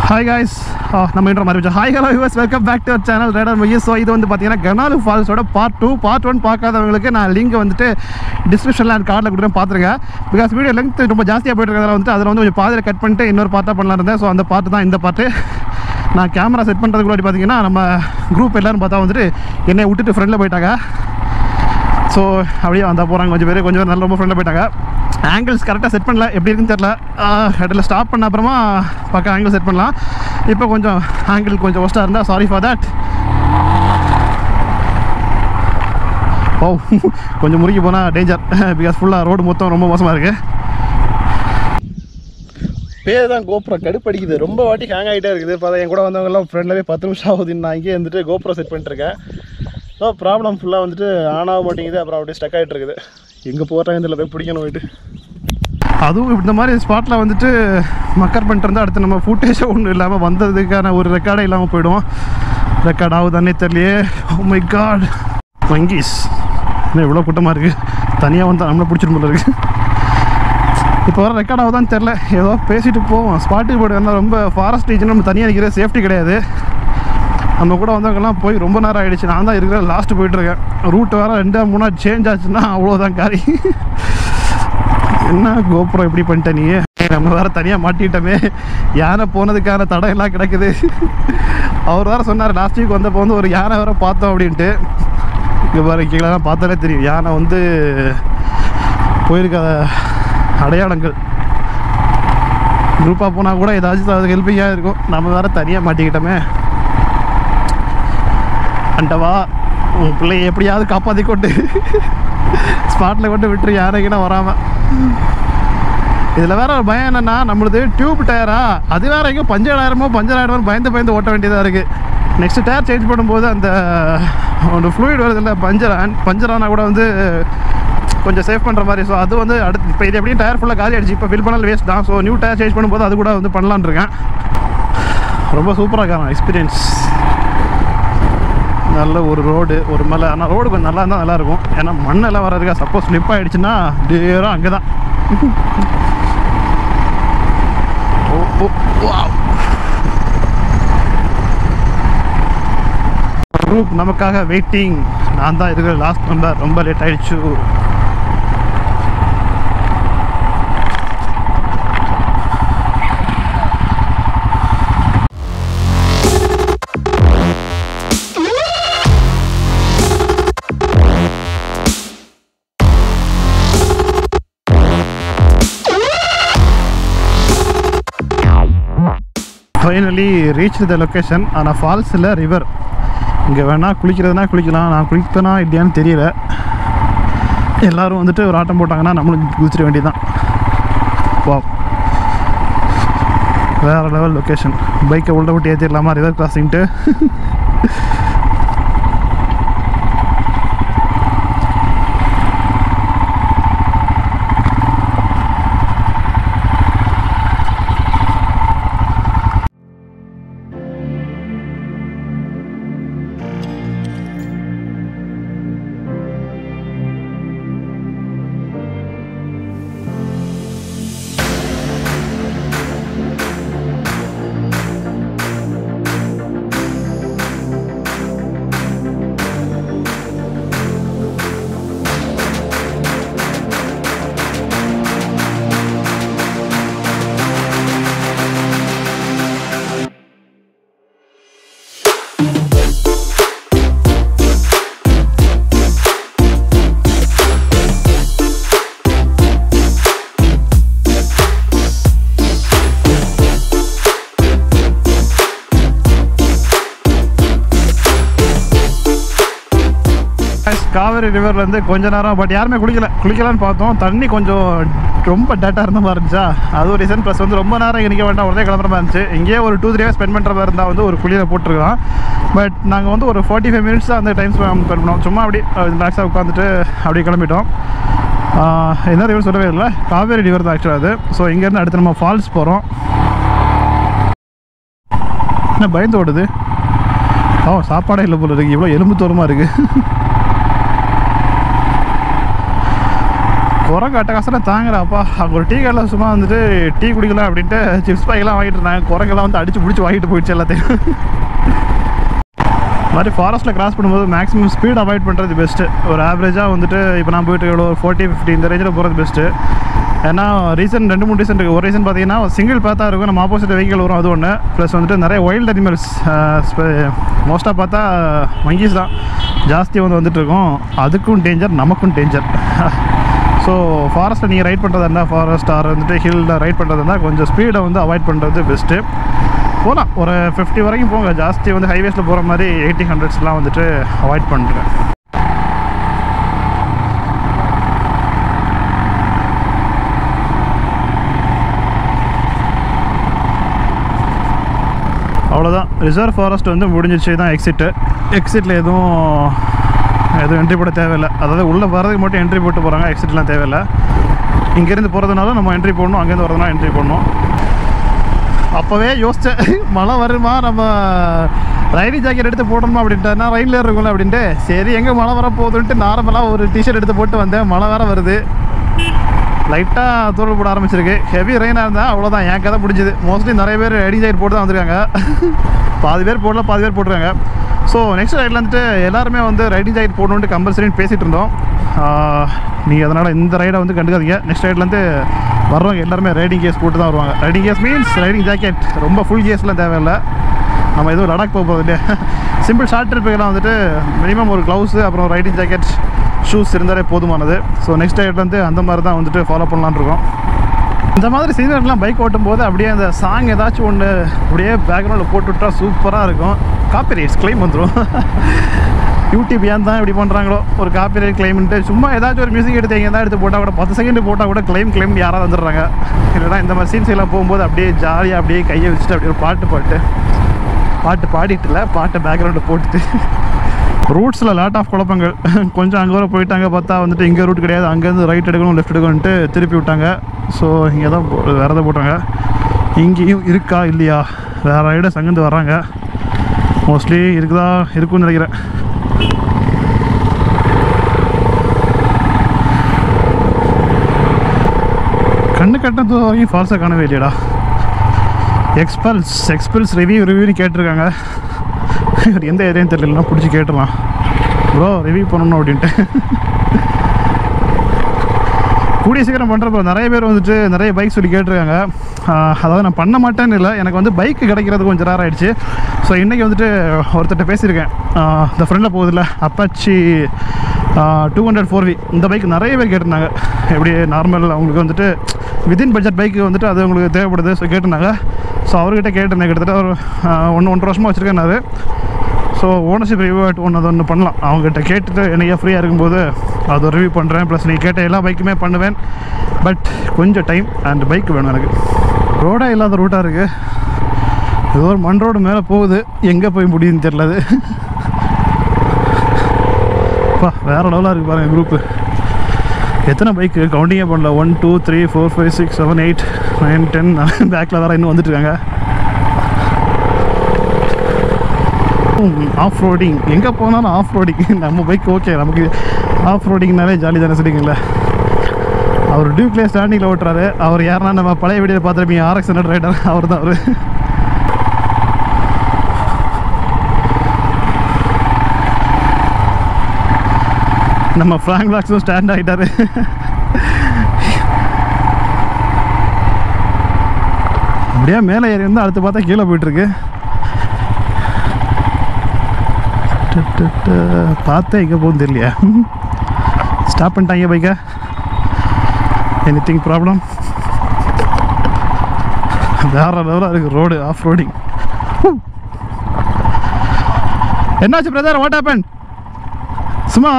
Hi guys நம்ம intro மாதிரி hi hello us welcome back to channel rider மையஸ் so இது வந்து பார்த்தீங்கன்னா கனாலு ஃபால்ஸோட பார்ட் டூ பார்ட் ஒன் பார்க்காதவங்களுக்கு நான் லிங்க் வந்துட்டு டிஸ்கிரிப்ஷனில் அந்த கார்டில் கொடுக்குறேன் பார்த்துருங்க பிகாஸ் வீடியோ லெங்க் ரொம்ப ஜாஸ்தியாக போயிட்டு இருக்கிறதால வந்துட்டு அதில் வந்து கொஞ்சம் பாதியில் கட் பண்ணிட்டு இன்னொரு பார்ட்டாக பண்ணலாம் இருந்தேன் ஸோ அந்த பார்ட்டு தான் இந்த பார்ட்டு நான் கேமரா செட் பண்ணுறதுக்கு முன்னாடி பார்த்தீங்கன்னா நம்ம குரூப் எல்லாரும் பார்த்தா வந்துட்டு என்னை விட்டுட்டு ஃப்ரெண்டில் போயிட்டாங்க ஸோ அப்படியே வந்தால் போகிறாங்க கொஞ்சம் பேர் கொஞ்சம் பேர் நல்ல ரொம்ப ஃப்ரெண்டில் போயிட்டாங்க ஆங்கிள்ஸ் கரெக்டாக செட் பண்ணல எப்படி இருக்குன்னு தெரில ஹெட்டில் ஸ்டாப் பண்ண அப்புறமா பக்கம் ஆங்கிள் செட் பண்ணலாம் இப்போ கொஞ்சம் ஆங்கிள் கொஞ்சம் ஒஸ்ட்டாக இருந்தால் சாரி ஃபார் தட் ஓ கொஞ்சம் முறுக்கி போனால் டேஞ்சர் பிகாஸ் ஃபுல்லாக ரோடு மொத்தம் ரொம்ப மோசமாக இருக்குது பேர் தான் கோப்ரோ கடுப்படிக்குது ரொம்ப வாட்டி ஹேங் ஆகிட்டே இருக்குது பார்த்தா என் கூட வந்தவங்கலாம் ஃப்ரெண்ட்லவே பத்து நிமிஷம் ஆகுதுன்னு நான் இங்கேயே வந்துட்டு கோப்ரோ செட் பண்ணிட்டுருக்கேன் ஸோ ப்ராப்ளம் ஃபுல்லாக வந்துட்டு ஆன் ஆக மாட்டேங்குது அப்புறம் அப்படியே ஸ்டக் ஆகிட்டு இருக்குது எங்கே போகிறாங்க இதில் போய் பிடிக்கணும் போயிட்டு அதுவும் இந்த மாதிரி ஸ்பாட்டில் வந்துட்டு மக்கர் பண்ணிட்டு இருந்தால் அடுத்து நம்ம ஃபுட்டேஜே ஒன்றும் இல்லாமல் வந்ததுக்கான ஒரு ரெக்கார்டே இல்லாமல் போயிடும் ரெக்கார்ட் ஆகுதானே தெரியலையே ஓ மை காட் மங்கீஸ் இன்னும் இவ்வளோ கூட்டமாக இருக்குது தனியாக வந்தால் நம்மளை பிடிச்சிட்டு போல இருக்குது இப்போ வர ரெக்கார்ட் ஆகுதான்னு தெரில ஏதோ பேசிட்டு போவோம் ஸ்பாட்டுக்கு போய்ட்டு வந்தால் ரொம்ப ஃபாரஸ்ட் ரீஜன் நம்ம தனியாக நிற்கிற சேஃப்டி கிடையாது நம்ம கூட வந்தவங்கெல்லாம் போய் ரொம்ப நேரம் ஆகிடுச்சு நான் தான் இருக்கிற லாஸ்ட்டு போயிட்டுருக்கேன் ரூட் வேறு ரெண்டா மூணா சேஞ்ச் ஆச்சுன்னா அவ்வளோதான் காரி என்ன கோபுரம் எப்படி பண்ணிட்ட நீ நம்ம வேறு தனியாக மாட்டிட்டோமே யானை போனதுக்கான தடம் எல்லாம் கிடக்குது அவர் வேறு சொன்னார் லாஸ்ட் வீக் வந்தப்போ வந்து ஒரு யானை வேறு பார்த்தோம் அப்படின்ட்டு இங்கே பாரு கீழே பார்த்தாலே தெரியும் யானை வந்து போயிருக்க அடையாளங்கள் குரூப்பாக போனால் கூட ஏதாச்சும் அதுக்கு ஹெல்ப்பிங்காக இருக்கும் நம்ம வேறு தனியாக மாட்டிக்கிட்டோமே அண்டவா உன் பிள்ளைய எப்படியாவது காப்பாற்றி கொண்டு ஸ்பாட்டில் கொண்டு விட்டுரு யாரைக்கினா வராமல் இதில் வேற ஒரு பயம் என்னென்னா நம்மளது டியூப் டயரா அது வேற எங்கேயோ பஞ்சர் ஆயிரமோ பஞ்சர் ஆயிரமோ பயந்து பயந்து ஓட்ட வேண்டியதாக இருக்குது நெக்ஸ்ட் டயர் சேஞ்ச் பண்ணும்போது அந்த ஒரு ஃப்ளூயிட் வருது இல்லை பஞ்சர் பஞ்சர் ஆனால் கூட வந்து கொஞ்சம் சேஃப் பண்ணுற மாதிரி ஸோ அது வந்து அடுத்து இப்போ இது எப்படியும் டயர் ஃபுல்லாக காலி ஆயிடுச்சு இப்போ ஃபில் பண்ணாலும் வேஸ்ட் தான் ஸோ நியூ டயர் சேஞ்ச் பண்ணும்போது அது கூட வந்து பண்ணலான்னு இருக்கேன் ரொம்ப சூப்பராக இருக்காங்க எக்ஸ்பீரியன்ஸ் நல்ல ஒரு ரோடு ஒரு மலை ஆனால் ரோடு கொஞ்சம் நல்லா இருந்தால் நல்லாயிருக்கும் ஏன்னா மண்ணெல்லாம் வர்றதுக்கா சப்போஸ் ஸ்லிப் ஆகிடுச்சுன்னா டேரும் அங்கே தான் ஓ ஓ வாவ் குரூப் நமக்காக வெயிட்டிங் நான் தான் இருக்கிற லாஸ்ட் நம்பர் ரொம்ப லேட் ஆயிடுச்சு ஃபைனலி ரீச் த லொக்கேஷன் ஆனால் ஃபால்ஸ் இல்லை ரிவர் இங்கே வேணால் குளிக்கிறதுனா குளிக்கலாம் நான் குளிப்பேனா இல்லையான்னு தெரியல எல்லோரும் வந்துட்டு ஒரு ஆட்டம் போட்டாங்கன்னா நம்மளும் குளிச்சிட வேண்டியதுதான் வா வேறு லெவல் லொக்கேஷன் பைக்கை உள்ள விட்டு ஏற்றிடலாமா ரிவர் கிராசிங்ட்டு காவேரி ரிவர்லேருந்து கொஞ்ச நேரம் பட் யாருமே குளிக்கல குளிக்கலான்னு பார்த்தோம் தண்ணி கொஞ்சம் ரொம்ப டேட்டாக இருந்த மாதிரி இருந்துச்சா அது ஒரு ரீசன் ப்ளஸ் வந்து ரொம்ப நேரம் இங்கே நிற்க வேண்டாம் உடனே கிளம்புற மாதிரி இருந்துச்சு இங்கேயே ஒரு டூ த்ரீ ஹவர்ஸ் ஸ்பெண்ட் பண்ணுற மாதிரி இருந்தால் வந்து ஒரு குளியில் போட்டுருக்கலாம் பட் நாங்கள் வந்து ஒரு ஃபார்ட்டி ஃபைவ் மினிட்ஸ் தான் அந்த டைம் ஸ்பெண்ட் பண்ணோம் சும்மா அப்படி ரிலாக்ஸாக உட்காந்துட்டு அப்படியே கிளம்பிட்டோம் என்ன ரிவர் சொல்லவே இல்லை காவேரி ரிவர் தான் ஆக்சுவலாக அது ஸோ இங்கேருந்து அடுத்து நம்ம ஃபால்ஸ் போகிறோம் என்ன பயந்து ஓடுது ஓ சாப்பாடே இல்லை போல இருக்குது இவ்வளோ எலும்பு தோரமாக இருக்குது குரங்கு அட்டகாசத்தில் தாங்குறாப்பா அங்கே ஒரு டீ கடையில் சும்மா வந்துட்டு டீ குடிக்கலாம் அப்படின்ட்டு சிப்ஸ் பாய்க்கெல்லாம் வாங்கிட்டு இருந்தாங்க குரங்கெல்லாம் வந்து அடிச்சு பிடிச்சி வாங்கிட்டு போயிடுச்சு எல்லாத்தையும் மாதிரி ஃபாரஸ்ட்டில் கிராஸ் பண்ணும்போது மேக்ஸிமம் ஸ்பீட் அவாய்ட் பண்ணுறது பெஸ்ட்டு ஒரு ஆவரேஜாக வந்துட்டு இப்போ நான் போயிட்டு எவ்வளோ ஒரு ஃபோர்ட்டி ஃபிஃப்டி இந்த ரேஞ்சில் போகிறது பெஸ்ட்டு ஏன்னா ரீசன் ரெண்டு மூணு ரீசன் இருக்குது ஒரு ரீசன் பார்த்தீங்கன்னா சிங்கிள் பார்த்தா இருக்கும் நம்ம ஆப்போசிட் வெஹிக்கிள் வரும் அது ஒன்று ப்ளஸ் வந்துட்டு நிறைய வைல்ட் அனிமல்ஸ் மோஸ்ட்டாக பார்த்தா மங்கீஸ் தான் ஜாஸ்தி வந்து வந்துட்டு இருக்கும் அதுக்கும் டேஞ்சர் நமக்கும் டேஞ்சர் ஸோ ஃபாரஸ்ட்டில் நீங்கள் ரைட் பண்ணுறதா இருந்தால் ஃபாரஸ்ட் ஆர் வந்துட்டு ஹில்லில் ரைட் பண்ணுறதா இருந்தால் கொஞ்சம் ஸ்பீடை வந்து அவாய்ட் பண்ணுறது பெஸ்ட்டு போகலாம் ஒரு ஃபிஃப்டி வரைக்கும் போங்க ஜாஸ்தி வந்து ஹைவேஸில் போகிற மாதிரி எயிட்டி ஹண்ட்ரட்ஸ்லாம் வந்துட்டு அவாய்ட் பண்ணுறேன் அவ்வளோதான் ரிசர்வ் ஃபாரஸ்ட் வந்து முடிஞ்சிச்சு தான் எக்ஸிட்டு எக்ஸிட்டில் எதுவும் எதுவும் என்ட்ரி போட தேவையில்லை அதாவது உள்ளே வரதுக்கு மட்டும் என்ட்ரி போட்டு போகிறாங்க எக்ஸிட்லாம் தேவையில்லை இங்கேருந்து போகிறதுனால நம்ம என்ட்ரி போடணும் அங்கேருந்து வரதுனால என்ட்ரி போடணும் அப்போவே யோசித்தேன் மழை வருமா நம்ம ரைடிங் ஜாக்கெட் எடுத்து போடணுமா அப்படின்ட்டு நான் ரயிலில் இருக்கும்ல அப்படின்ட்டு சரி எங்கே மழை வர போகுதுன்ட்டு நார்மலாக ஒரு டிஷர்ட் எடுத்து போட்டு வந்தேன் மழை வேற வருது லைட்டாக தூரல் போட ஆரம்பிச்சிருக்கு ஹெவி ரெயினாக இருந்தால் அவ்வளோதான் என் கதை முடிஞ்சுது மோஸ்ட்லி நிறைய பேர் ரைடிங் ஜாக்கெட் போட்டு தான் வந்திருக்காங்க பாதி பேர் போடல பாதி பேர் போட்டிருக்காங்க ஸோ நெக்ஸ்ட் ரைடில் வந்துட்டு எல்லாருமே வந்து ரைடிங் ஜாக்கெட் போடணுன்ட்டு கம்பல்சரின்னு பேசிகிட்டு இருந்தோம் நீங்கள் அதனால் இந்த ரைடை வந்து கண்டுக்காதீங்க நெக்ஸ்ட் ரைட்லேருந்து வர்றவங்க எல்லாருமே ரைடிங் கேஸ் போட்டு தான் வருவாங்க ரைடிங் கேஸ் மீன்ஸ் ரைடிங் ஜாக்கெட் ரொம்ப ஃபுல் கேஸ்லாம் தேவையில்லை நம்ம எதுவும் லடாக் போக போகுது இல்லையா சிம்பிள் ஷார்ட் ட்ரிப்புக்கெல்லாம் வந்துட்டு மினிமம் ஒரு க்ளவுஸு அப்புறம் ரைடிங் ஜாக்கெட் ஷூஸ் இருந்தாலே போதுமானது ஸோ நெக்ஸ்ட் ரைட்லேருந்து அந்த மாதிரி தான் வந்துட்டு ஃபாலோ பண்ணலான்னு இருக்கோம் இந்த மாதிரி சீனியர்லாம் பைக் ஓட்டும் போது அப்படியே அந்த சாங் ஏதாச்சும் ஒன்று அப்படியே பேக்ரவுண்டில் போட்டு விட்டா சூப்பராக இருக்கும் காப்பி ரைட்ஸ் கிளைம் வந்துடும் யூடியூப் ஏன் தான் இப்படி பண்ணுறாங்களோ ஒரு காப்பி ரைட் கிளைம்ன்ட்டு சும்மா ஏதாச்சும் ஒரு மியூசிக் எடுத்து எங்கே தான் எடுத்து போட்டால் கூட பத்து செகண்ட் போட்டால் கூட கிளைம் கிளைம் யாராவது வந்துடுறாங்க இல்லைனா இந்த மாதிரி சீன்ஸ் எல்லாம் போகும்போது அப்படியே ஜாலியாக அப்படியே கையை வச்சுட்டு அப்படியே ஒரு பாட்டு பாட்டு பாட்டு பாடிட்டு இல்லை பாட்டை பேக்ரவுண்டில் போட்டுட்டு ரூட்ஸில் லாட் ஆஃப் குழப்பங்கள் கொஞ்சம் அங்கே வர போயிட்டாங்க பார்த்தா வந்துட்டு இங்கே ரூட் கிடையாது அங்கேருந்து ரைட் எடுக்கணும் லெஃப்ட் எடுக்கணும்ட்டு திருப்பி விட்டாங்க ஸோ இங்கே தான் போ- வேறு எதாவது போட்டாங்க இங்கேயும் இருக்கா இல்லையா வேறு ரைடர்ஸ் அங்கேருந்து வர்றாங்க மோஸ்ட்லி இருக்குதா இருக்கும்னு நினைக்கிறேன் கண்ணு கட்டினது வரைக்கும் ஃபால்ஸாக காணவே இல்லையடா எக்ஸ்பல்ஸ் எக்ஸ்பல்ஸ் ரிவ்யூ ரிவ்யூன்னு கேட்டிருக்காங்க இவர் எந்த ஏரியான்னு தெரியலனா பிடிச்சி கேட்டுடலாம் ப்ரோ ரிவ்யூ பண்ணணும் அப்படின்ட்டு கூடிய சீக்கிரம் பண்ணுறப்போ நிறைய பேர் வந்துட்டு நிறைய பைக் சொல்லி கேட்டிருக்காங்க ஆஹ் அதாவது நான் பண்ண மாட்டேன்னு இல்லை எனக்கு வந்து பைக் கிடைக்கிறது கொஞ்சம் ரேர் ஆயிடுச்சு ஸோ இன்றைக்கி வந்துட்டு ஒருத்தர்கிட்ட பேசியிருக்கேன் ஆஹ் இந்த ஃப்ரெண்டில் போகுதுல்ல Apache two hundred four V இந்த பைக் நிறைய பேர் கேட்டிருந்தாங்க எப்படி நார்மல் அவங்களுக்கு வந்துட்டு வித்தின் பட்ஜெட் பைக்கு வந்துட்டு அது உங்களுக்கு தேவைப்படுது ஸோ கேட்டிருந்தாங்க ஸோ அவர்கிட்ட கேட்டிருந்தேன் கிட்டத்தட்ட ஒரு ஒன்று ஒன்றரை வருஷமாக வச்சுருக்கேன் ஸோ ஓனர்ஷிப் ரிவ்யூ ஒன்று அது ஒன்று பண்ணலாம் அவங்ககிட்ட கேட்டுட்டு எனக்கு ஃப்ரீயாக இருக்கும்போது அது ஒரு ரிவ்யூ பண்ணுறேன் ப்ளஸ் நீ கேட்ட எல்லா பைக்குமே பண்ணுவேன் பட் கொஞ்சம் டைம் அண்ட் பைக் வேணும் எனக்கு ரோடே இல்லாத ரூட்டாக இருக்குது ஏதோ ஒரு மண் ரோடு மேலே போகுது எங்கே போய் முடியுதுன்னு தெரில அது அப்பா வேறு லெவலாக இருக்குது பாருங்கள் குரூப்பு எத்தனை பைக்கு கவுண்டிங்கே பண்ணல one two three four five six seven eight nine ten பேக்கில் வேறு இன்னும் வந்துட்டு இருக்காங்க ஆஃப் ரோடிங் எங்கே போனாலும் ஆஃப் ரோடிங் நம்ம பைக் ஓகே நமக்கு ஆஃப் ரோடிங்னாலே ஜாலி தானே சொல்லிங்களே அவர் டியூக்லே ஸ்டாண்டிங்கில் ஓட்டுறாரு அவர் யாருன்னா நம்ம பழைய வீடியோ பார்த்துருப்பீங்க ஆர்எக்ஸ் ஹண்ட்ரட் ரைடர் அவர் தான் அவர் நம்ம ஃப்ராங்க் பிளாக்ஸும் ஸ்டாண்ட் ஆகிட்டாரு அப்படியே மேலே ஏறி வந்து அடுத்து பார்த்தா கீழே போயிட்டுருக்கு பார்த்தேன் எங்கே போகுதுன்னு தெரியலையா ஸ்டாப் பண்ணிட்டாங்க பைக்கை எனி திங் ப்ராப்ளம் வேற லெவலாக இருக்குது ரோடு ஆஃப் ரோடிங் என்னாச்சு பிரதர் வாட் ஹேப்பன் சும்மா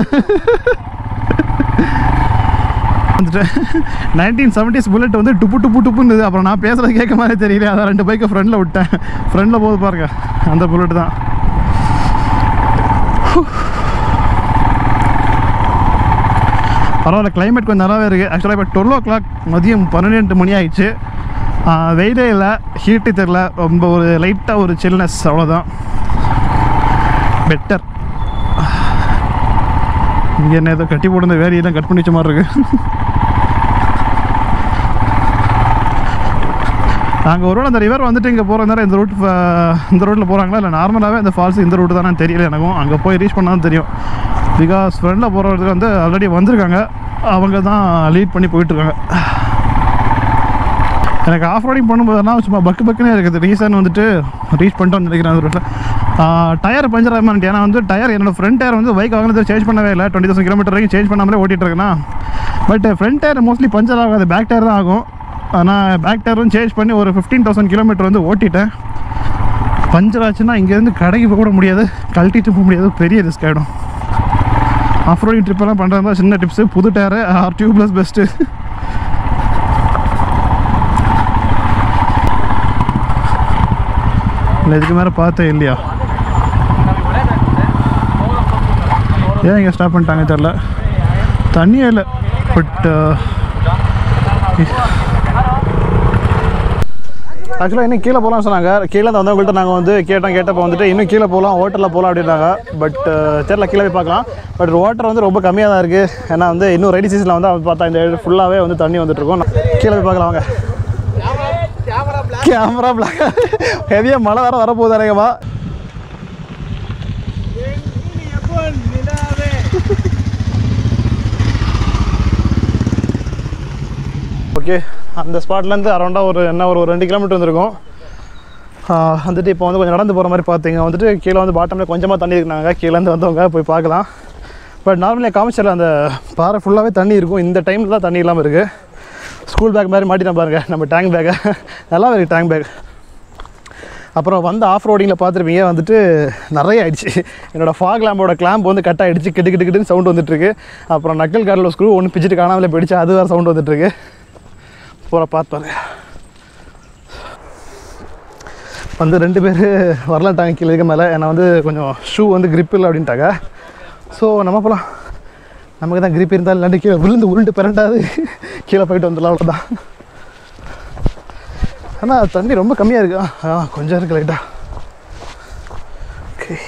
வந்துட்டு நைன்டீன் செவன்டிஸ் புல்லட் வந்து டுப்பு டுப்பு டுப்புன்னு அப்புறம் நான் பேசுகிறது கேட்க மாதிரி தெரியல அதான் ரெண்டு பைக்கை ஃப்ரெண்டில் விட்டேன் ஃப்ரெண்டில் போகுது பாருங்க அந்த புல்லட் தான் பரவாயில்ல climate கொஞ்சம் நல்லாவே இருக்குது ஆக்சுவலாக இப்போ டுவெல் ஓ கிளாக் மதியம் பன்னிரெண்டு மணி ஆயிடுச்சு ஆஹ் வெயிலே இல்லை ஹீட்டு தெரில ரொம்ப ஒரு லைட்டாக ஒரு சில்னஸ் அவ்வளோதான் பெட்டர் இங்கே என்ன ஏதோ கட்டி போட்டு வேலையெல்லாம் கட் பண்ணி வச்ச மாதிரி இருக்குது நாங்கள் ஒருவேளை அந்த ரிவர் வந்துட்டு இங்கே போகிறதுனால இந்த ரூட் இந்த ரோட்டில் போகிறாங்களா இல்லை நார்மலாகவே இந்த ஃபால்ஸ் இந்த ரூட்டு தானே தெரியல எனக்கும் அங்கே போய் ரீச் பண்ணாலும் தெரியும் பிகாஸ் ஃப்ரெண்டில் போகிறதுக்கு வந்து ஆல்ரெடி வந்திருக்காங்க அவங்க தான் லீட் பண்ணி போயிட்டுருக்காங்க எனக்கு ஆஃப் ரோடிங் பண்ணும்போதெல்லாம் சும்மா பக்கு பக்குனே இருக்குது ரீசன் வந்துட்டு ரீச் பண்ணிட்டோம்னு நினைக்கிறேன் அந்த ரோட்டில் டயர் பஞ்சர் ஆகாமல் ஏன்னா வந்து டயர் என்னோட ஃப்ரண்ட் டயர் வந்து பைக் வாங்கினது சேஞ்ச் பண்ணவே இல்லை டுவெண்ட்டி தௌசண்ட் கிலோமீட்டர் வரைக்கும் சேஞ்ச் பண்ணாமலே ஓட்டிகிட்டு இருக்கேன்னா but front tyre mostly puncture ஆகாது பேக் டயர் தான் ஆகும் ஆனால் பேக் டயரும் சேஞ்ச் பண்ணி ஒரு ஃபிஃப்டீன் தௌசண்ட் கிலோமீட்டர் வந்து ஓட்டிட்டேன் பஞ்சர் ஆச்சுன்னா இங்கேருந்து கடைக்கு போக கூட முடியாது கழட்டிட்டு போக முடியாது பெரிய ரிஸ்க் ஆகிடும் ஆஃப் ரோடிங் ட்ரிப்பெல்லாம் பண்ணுறதா சின்ன டிப்ஸு புது டயரு ஆர் டியூப்லெஸ் பெஸ்ட்டு இல்லை இதுக்கு மேலே பார்த்தேன் இல்லையா ஏன் இங்கே ஸ்டாப் பண்ணிட்டாங்க தெரில தண்ணியே இல்லை பட் ஆக்சுவலாக இன்னும் கீழே போகலாம்னு சொன்னாங்க கீழே இருந்து வந்தவங்கள்ட்ட நாங்கள் வந்து கேட்டோம் கேட்டப்போ வந்துட்டு இன்னும் கீழே போகலாம் ஹோட்டலில் போகலாம் அப்படின்னாங்க பட் தெரில கீழே போய் பார்க்கலாம் பட் வாட்டர் வந்து ரொம்ப கம்மியாக தான் இருக்குது ஏன்னா வந்து இன்னும் ரெடி சீசனில் வந்து அவன் பார்த்தா இந்த ஃபுல்லாகவே வந்து தண்ணி வந்துட்டு இருக்கும் கீழே போய் பார்க்கலாம் வாங்க கேமரா பிளாக் ஹெவியாக மழை வேறு வரப்போகுது அநேகமா ஓகே அந்த ஸ்பாட்லேருந்து அரௌண்டாக ஒரு என்ன ஒரு ரெண்டு கிலோமீட்டர் வந்திருக்கும் ஆஹ் வந்துட்டு இப்போ வந்து கொஞ்சம் நடந்து போகிற மாதிரி பார்த்தீங்க வந்துட்டு கீழே வந்து பாட்டமில் கொஞ்சமாக தண்ணி இருக்குனாங்க கீழேருந்து வந்தவங்க போய் பார்க்கலாம் பட் நார்மலாக காமிச்சல அந்த பாறை ஃபுல்லாகவே தண்ணி இருக்கும் இந்த டைமில் தான் தண்ணி இல்லாமல் இருக்குது ஸ்கூல் பேக் மாதிரி மாட்டிட்டேன் பாருங்க நம்ம டேங்க் பேக்கை நல்லா இருக்குது டேங்க் பேக் அப்புறம் வந்து ஆஃப் ரோடிங்கில் பார்த்துருப்பீங்க வந்துட்டு நிறைய ஆயிடுச்சு என்னோடய ஃபாக் லேம்போட கிளாம்ப் வந்து கட் ஆகிடுச்சு கிட்டு கிட்டு கிட்டுன்னு சவுண்ட் வந்துட்டுருக்கு அப்புறம் நக்கல் காரில் ஸ்க்ரூ ஒன்று பிச்சுட்டு காணாமலே போயிடுச்சு அது வேறு சவுண்ட் வந்துட்டுருக்கு பூரா பார்த்து பாருங்க வந்து ரெண்டு பேர் வரலாட்டாங்க கீழே இருக்க மேலே ஏன்னா வந்து கொஞ்சம் ஷூ வந்து grip இல்லை அப்படின்ட்டாங்க ஸோ நம்ம போகலாம் நமக்கு தான் grip இருந்தாலும் இல்லாட்டி கீழே விழுந்து உருண்டு பிறண்டாது கீழே போயிட்டு வந்துடலாம் அவ்வளோதான் ஆனால் தண்ணி ரொம்ப கம்மியாக இருக்கு ஆ கொஞ்சம் இருக்கு லைட்டாக ஓகே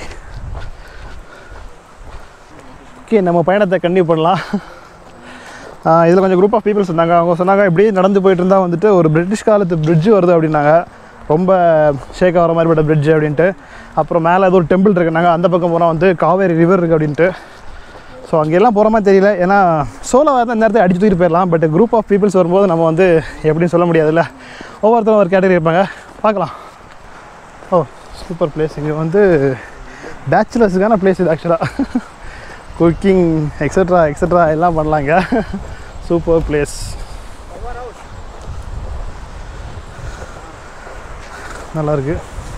ஓகே நம்ம பயணத்தை கண்டினியூ பண்ணலாம் இதில் கொஞ்சம் குரூப் ஆஃப் பீப்புள்ஸ் இருந்தாங்க அவங்க சொன்னாங்க இப்படி நடந்து போயிட்டு இருந்தால் வந்துட்டு ஒரு பிரிட்டிஷ் காலத்து பிரிட்ஜு வருது அப்படின்னாங்க ரொம்ப ஷேக் ஆகிற மாதிரி பட்ட பிரிட்ஜ் அப்படின்ட்டு அப்புறம் மேலே ஏதோ ஒரு டெம்பிள் இருக்குனாங்க அந்த பக்கம் போனால் வந்து காவேரி ரிவர் இருக்குது அப்படின்ட்டு ஸோ அங்கெல்லாம் போகிற மாதிரி தெரியல ஏன்னா சோலோ தான் இந்த நேரத்தை அடிச்சு தூக்கிட்டு போயிடலாம் பட் குரூப் ஆஃப் பீப்புள்ஸ் வரும்போது நம்ம வந்து எப்படின்னு சொல்ல முடியாதுல்ல ஒவ்வொருத்தரும் ஒரு கேட்டகரி இருப்பாங்க பார்க்கலாம் ஓ சூப்பர் பிளேஸ் இங்கே வந்து பேச்சுலர்ஸுக்கான பிளேஸ் இது ஆக்சுவலாக குக்கிங் எக்ஸட்ரா எக்ஸட்ரா எல்லாம் பண்ணலாங்க சூப்பர் பிளேஸ் நல்லாயிருக்கு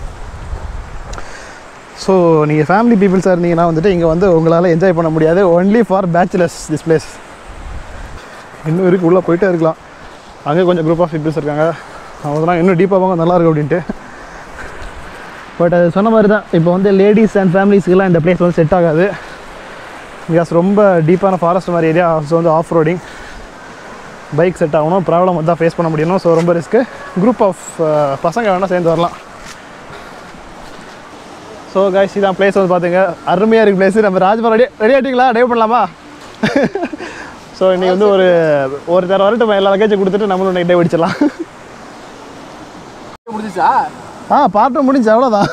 ஸோ நீங்கள் ஃபேமிலி பீப்புள்ஸாக இருந்தீங்கன்னா வந்துட்டு இங்கே வந்து உங்களால் என்ஜாய் பண்ண முடியாது only for bachelors this place இன்னும் இருக்கு உள்ளே போயிட்டே இருக்கலாம் அங்கே கொஞ்சம் குரூப் ஆஃப் பீப்புள்ஸ் இருக்காங்க அவங்க சொன்னாங்க இன்னும் டீப்பாக போங்க நல்லா இருக்கும் அப்படின்ட்டு பட் அது சொன்ன மாதிரி தான் இப்போ வந்து லேடிஸ் அண்ட் ஃபேமிலிஸ்க்கெல்லாம் இந்த பிளேஸ் வந்து செட் ஆகாது பிகாஸ் ரொம்ப டீப்பான ஃபாரஸ்ட் மாதிரி ஏரியா ஸோ வந்து ஆஃப் ரோடிங் பைக் செட் ஆகணும் ப்ராப்ளம் வந்து ஃபேஸ் பண்ண முடியணும் ஸோ ரொம்ப ரிஸ்க்கு குரூப் ஆஃப் பசங்க வேணால் சேர்ந்து வரலாம் ஸோ கைஸ் இதான் பிளேஸ் வந்து பார்த்துங்க அருமையாக இருக்குது பிளேஸ் நம்ம ராஜ்பா ரெடி ரெடி ஆகிட்டீங்களா டைவ் பண்ணலாமா ஸோ இன்றைக்கி வந்து ஒரு ஒரு தரம் வரட்டும் எல்லா லக்கேஜை கொடுத்துட்டு நம்மளும் இன்னைக்கு டைவ் அடிச்சிடலாம் முடிஞ்சிச்சா ஆ பாட்டு முடிஞ்சு அவ்வளோதான்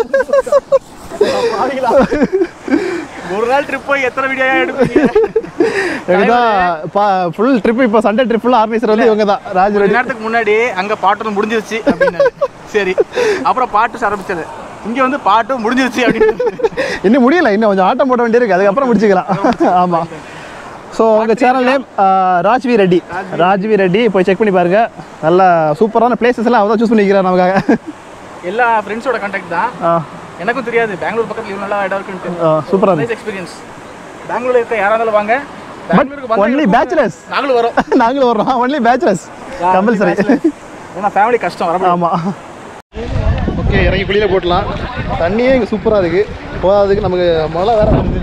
ஒரு நாள் ட்ரிப் போய் எத்தனை வீடியோ எடுப்பீங்க இதுதான் ஃபுல் ட்ரிப் இப்போ சண்டே ட்ரிப் ஃபுல்லாக ஆர்கனைசர் வந்து இவங்க தான் ராஜ் கொஞ்ச ரெடி நேரத்துக்கு முன்னாடி அங்க பாட்டு முடிஞ்சிருச்சு அப்படின்னு சரி அப்புறம் பாட்டு ஆரம்பிச்சது இங்க வந்து பாட்டும் முடிஞ்சிருச்சு அப்படின்னு இன்னும் முடியல இன்னும் கொஞ்சம் ஆட்டம் போட வேண்டியிருக்கு அதுக்கப்புறம் முடிச்சுக்கலாம் ஆமாம் ஸோ உங்கள் சேனல் நேம் ராஜ்வி ரெட்டி ராஜ்வி ரெட்டி போய் செக் பண்ணி பாருங்க நல்ல சூப்பரான பிளேசஸ் எல்லாம் அவதான் சூஸ் பண்ணிக்கிறார் நமக்காக எல்லா ஃப்ரெண்ட்ஸோட கான்டாக்ட் தான் எனக்கும் தெரியாது பெங்களூர் பக்கத்துல இவ்வளவு நல்லா இடம் இருக்குன்ட்டு சூப்பராக நைஸ் எக்ஸ்பீரியன்ஸ் பெங்களூர்ல இருக்க யாரா இருந்தாலும் வாங்க பெங்களூருக்கு பட் ஒன்லி பேச்சுலர்ஸ் நாங்களும் வரோம் நாங்களும் வர்றோம் ஒன்லி பேச்சுலர்ஸ் கம்பல்சரி ஏன்னா ஃபேமிலி கஷ்டம் வர ஆமாம் ஓகே இறங்கி குளியில் போட்டலாம் தண்ணியே இங்கே சூப்பராக இருக்குது போகாததுக்கு நமக்கு மழை வேற வருது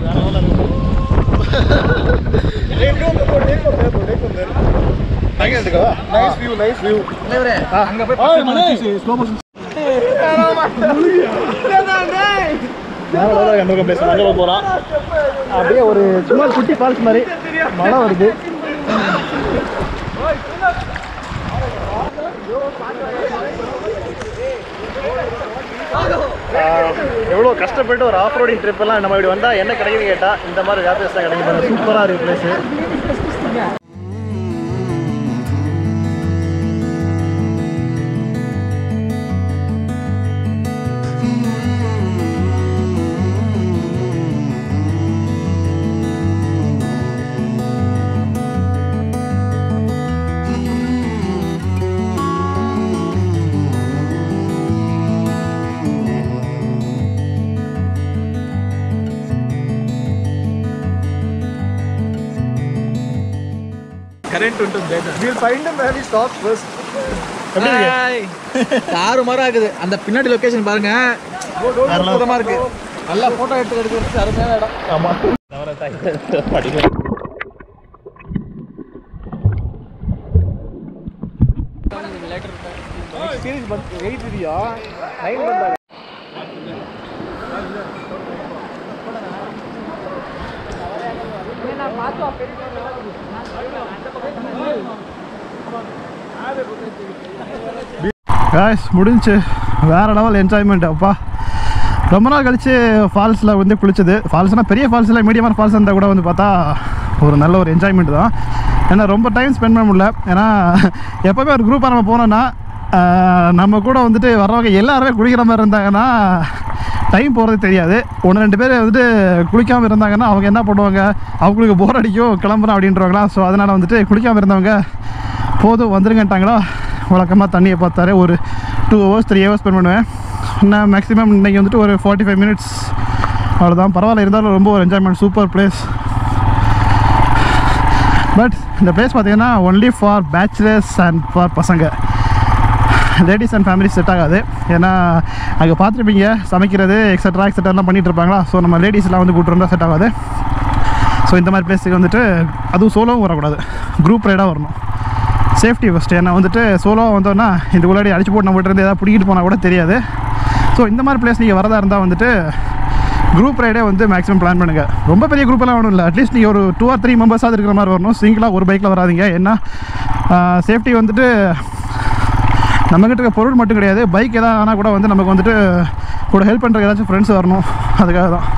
நைஸ் வியூ நைஸ் வியூ அங்க போய் அங்கே போகலாம் அப்படியே ஒரு சும்மா குட்டி ஃபால்ஸ் மாதிரி மழை வருது எவ்வளோ கஷ்டப்பட்டு ஒரு ஆஃப் ரோடிங் ட்ரிப் எல்லாம் நம்ம இப்படி வந்தால் என்ன கிடைக்குதுன்னு கேட்டால் இந்த மாதிரி வேப்பர்ஸ் தான் கிடைக்கும் சூப்பராக இருக்குது பிளேஸு கரண்ட் ఉంటుంది We'll find him where he stops first. எப்படி இருக்கு? ஆறு மரம் ஆகுது அந்த பின்னாடி லொகேஷன் பாருங்க அற்புதமா இருக்கு நல்லா போட்டோ எடுத்து எடுக்கிறது அருமையான இடம் ஆமா சீரிஸ் பத்து எயிட் இதுயா காய்ஸ் முடிஞ்சு வேற லெவல் என்ஜாய்மெண்ட் அப்பா ரொம்ப நாள் கழிச்சு ஃபால்ஸில் வந்து குளிச்சது ஃபால்ஸ்னால் பெரிய ஃபால்ஸ் இல்லை மீடியமான ஃபால்ஸ் இருந்தால் கூட வந்து பார்த்தா ஒரு நல்ல ஒரு என்ஜாய்மெண்ட் தான் ஏன்னா ரொம்ப டைம் ஸ்பெண்ட் பண்ண முடியல ஏன்னா எப்போவுமே ஒரு குரூப்பாக நம்ம போனோன்னா ஆஹ், நம்ம கூட வந்துட்டு வர்றவங்க எல்லாருமே குளிக்கிற மாதிரி இருந்தாங்கன்னா டைம் போகிறது தெரியாது ஒன்று ரெண்டு பேர் வந்துட்டு குளிக்காமல் இருந்தாங்கன்னா அவங்க என்ன பண்ணுவாங்க அவங்களுக்கு போர் அடிக்கும் கிளம்புறோம் அப்படின்றவங்களா ஸோ அதனால் வந்துட்டு குளிக்காமல் இருந்தவங்க போதும் வந்துருங்கட்டாங்களா வழக்கமாக தண்ணியை பார்த்தாரு ஒரு two hours three hours spend பண்ணுவேன் நான் மேக்ஸிமம் இன்றைக்கி வந்துட்டு ஒரு ஃபார்ட்டி ஃபைவ் மினிட்ஸ் அவ்வளோதான் பரவாயில்ல இருந்தாலும் ரொம்ப ஒரு என்ஜாய்மெண்ட் சூப்பர் பிளேஸ் பட் இந்த பிளேஸ் பார்த்தீங்கன்னா only for bachelors and for பசங்க லேடிஸ் அண்ட் ஃபேமிலி செட் ஆகாது ஏன்னா அங்கே பார்த்துருப்பீங்க சமைக்கிறது எக்ஸட்ரா எக்ஸட்ராலாம் பண்ணிட்டு இருப்பாங்களா ஸோ நம்ம லேடிஸ்லாம் வந்து கூட்டு வந்தால் செட் ஆகாது ஸோ இந்த மாதிரி பிளேஸுக்கு வந்துட்டு அதுவும் சோலோவும் வரக்கூடாது குரூப் ரைடாக வரணும் சேஃப்டி ஃபஸ்ட்டு ஏன்னா வந்துட்டு சோலோவாக வந்தோன்னா இந்த உள்ளாடி அடிச்சு போட்டு நம்ம இருந்து ஏதாவது பிடிக்கிட்டு போனால் கூட தெரியாது ஸோ இந்த மாதிரி பிளேஸ் நீங்கள் வரதா இருந்தால் வந்துட்டு குரூப் ரைடே வந்து மேக்ஸிமம் பிளான் பண்ணுங்கள் ரொம்ப பெரிய group எல்லாம் ஒன்றும் இல்லை அட்லீஸ்ட் நீங்கள் ஒரு டூ ஆர் த்ரீ மெம்பர்ஸாவது இருக்கிற மாதிரி வரணும் சிங்கிளாக ஒரு பைக்கில் வராதீங்க ஏன்னா சேஃப்டி வந்துட்டு நம்மக்கிட்ட இருக்க பொருள் மட்டும் கிடையாது பைக் எதாவது ஆனால் கூட வந்து நமக்கு வந்துட்டு கூட ஹெல்ப் பண்ணுறதுக்கு ஏதாச்சும் ஃப்ரெண்ட்ஸ் வரணும் அதுக்காக தான்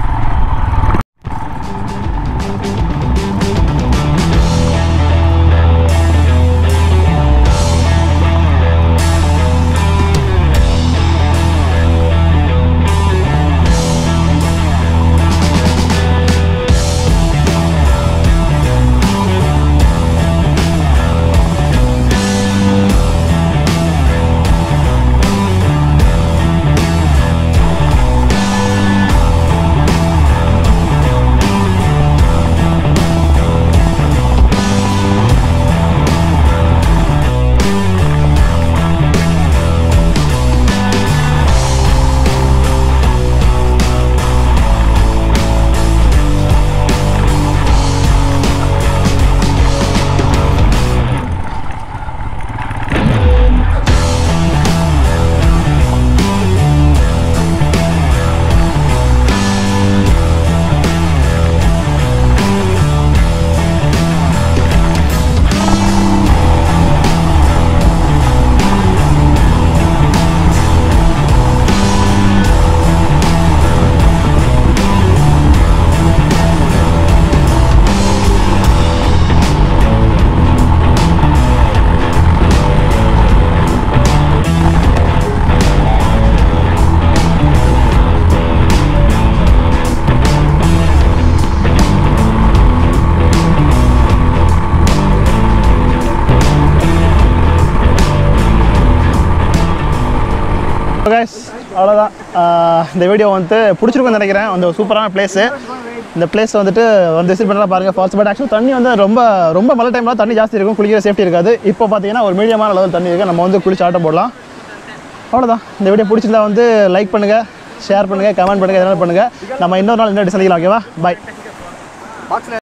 கைஸ் அவ்வளோதான் ஆஹ் இந்த வீடியோ வந்து பிடிச்சிருக்குன்னு நினைக்கிறேன் அந்த சூப்பரான பிளேஸு இந்த பிளேஸ் வந்துட்டு வந்து விசிட் பண்ணலாம் பாருங்கள் ஃபால்ஸ் பட் ஆக்சுவலி தண்ணி வந்து ரொம்ப ரொம்ப மழை டைமில் தண்ணி ஜாஸ்தி இருக்கும் குளிக்கிற சேஃப்டி இருக்காது இப்போ பார்த்தீங்கன்னா ஒரு மீடியமான அளவில் தண்ணி இருக்குது நம்ம வந்து குளிச்சு ஆட்டம் போடலாம் அவ்வளோதான் இந்த வீடியோ பிடிச்சிருந்தா வந்து லைக் பண்ணுங்கள் ஷேர் பண்ணுங்கள் கமெண்ட் பண்ணுங்கள் எதனாலும் பண்ணுங்கள் நம்ம இன்னொரு நாள் இன்னொரு சந்திக்கலாம் ஓகேவா பை பாக்ஸ்ல